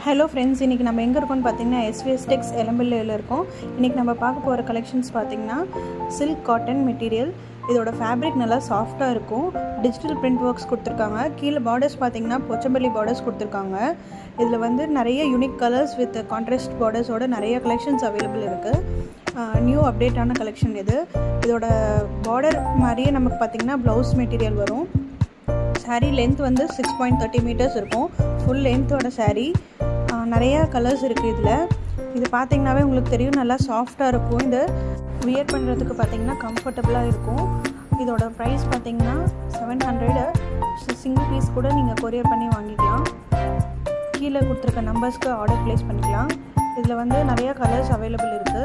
hello friends இன்றைக்கி நம்ம எங்கே இருக்கோம்னு பார்த்தீங்கன்னா எஸ்விஎஸ் டெக்ஸ் எலம்பிள்ளையில் இருக்கோம் இன்றைக்கி நம்ம பார்க்க போகிற கலெக்ஷன்ஸ் பார்த்தீங்கன்னா சில்க் காட்டன் மெட்டீரியல் இதோட ஃபேப்ரிக் நல்லா சாஃப்டாக இருக்கும் டிஜிட்டல் பிரிண்ட் ஒர்க்ஸ் கொடுத்துருக்காங்க கீழே பார்டர்ஸ் பார்த்தீங்கன்னா பொச்சம்பள்ளி பார்டர்ஸ் கொடுத்துருக்காங்க இதில் வந்து நிறைய யூனிக் கலர்ஸ் வித் கான்ட்ராஸ்ட் பார்டர்ஸோட நிறைய கலெக்ஷன்ஸ் அவைலபிள் இருக்குது நியூ அப்டேட்டான கலெக்ஷன் இது இதோட பார்டர் மாதிரியே நமக்கு பார்த்திங்கன்னா ப்ளவுஸ் மெட்டீரியல் வரும் சாரீ லென்த் வந்து சிக்ஸ் பாயிண்ட் தேர்ட்டி மீட்டர்ஸ் இருக்கும் ஃபுல் லென்த்தோட சாரீ நிறையா கலர்ஸ் இருக்குது இதில் இது பார்த்தீங்கன்னாவே உங்களுக்கு தெரியும் நல்லா சாஃப்டாக இருக்கும் இது வியர் பண்ணுறதுக்கு பார்த்தீங்கன்னா கம்ஃபர்டபுளாக இருக்கும் இதோட ப்ரைஸ் பார்த்தீங்கன்னா செவன் ஹண்ட்ரடு சிங்கிள் பீஸ் கூட நீங்கள் கொரியர் பண்ணி வாங்கிக்கலாம் கீழே கொடுத்துருக்க நம்பர்ஸ்க்கு ஆர்டர் ப்ளேஸ் பண்ணிக்கலாம் இதில் வந்து நிறையா கலர்ஸ் அவைலபிள் இருக்குது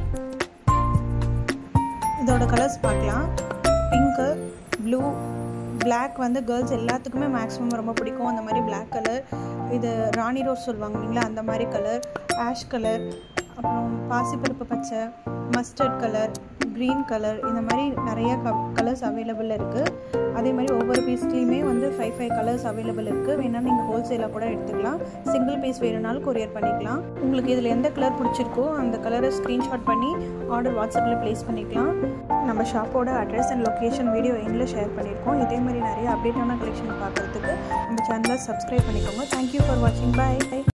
இதோட கலர்ஸ் பார்க்கலாம் பிங்க்கு ப்ளூ பிளாக் வந்து கேர்ள்ஸ் எல்லாத்துக்குமே மேக்ஸிமம் ரொம்ப பிடிக்கும் அந்த மாதிரி பிளாக் கலர் இது ராணி ரோஸ் சொல்லுவாங்க இல்லைங்களா அந்த மாதிரி கலர் ஆஷ் கலர் அப்புறம் பாசிப்பருப்பு பச்சை மஸ்டர்ட் கலர் க்ரீன் கலர் இந்த மாதிரி நிறைய க கலர்ஸ் அவைலபிள் இருக்குது அதே மாதிரி ஒவ்வொரு பீஸ்லேயுமே வந்து ஃபைவ் ஃபைவ் கலர்ஸ் அவைலபிள் இருக்குது வேணால் நீங்கள் ஹோல்சேலாக கூட எடுத்துக்கலாம் சிங்கிள் பீஸ் வேணும்னாலும் கொரியர் பண்ணிக்கலாம் உங்களுக்கு இதில் எந்த கலர் பிடிச்சிருக்கோ அந்த கலரை ஸ்க்ரீன்ஷாட் பண்ணி ஆர்டர் வாட்ஸ்அப்பில் ப்ளேஸ் பண்ணிக்கலாம் நம்ம ஷாப்போட அட்ரஸ் அண்ட் லொக்கேஷன் வீடியோ எங்கில் ஷேர் பண்ணியிருக்கோம் இதே மாதிரி நிறைய அப்டேட்டான கலெக்ஷன் பார்க்குறதுக்கு நம்ம சேனலை சப்ஸ்கிரைப் பண்ணிக்கோங்க தேங்க்யூ ஃபார் வாட்சிங் பாய்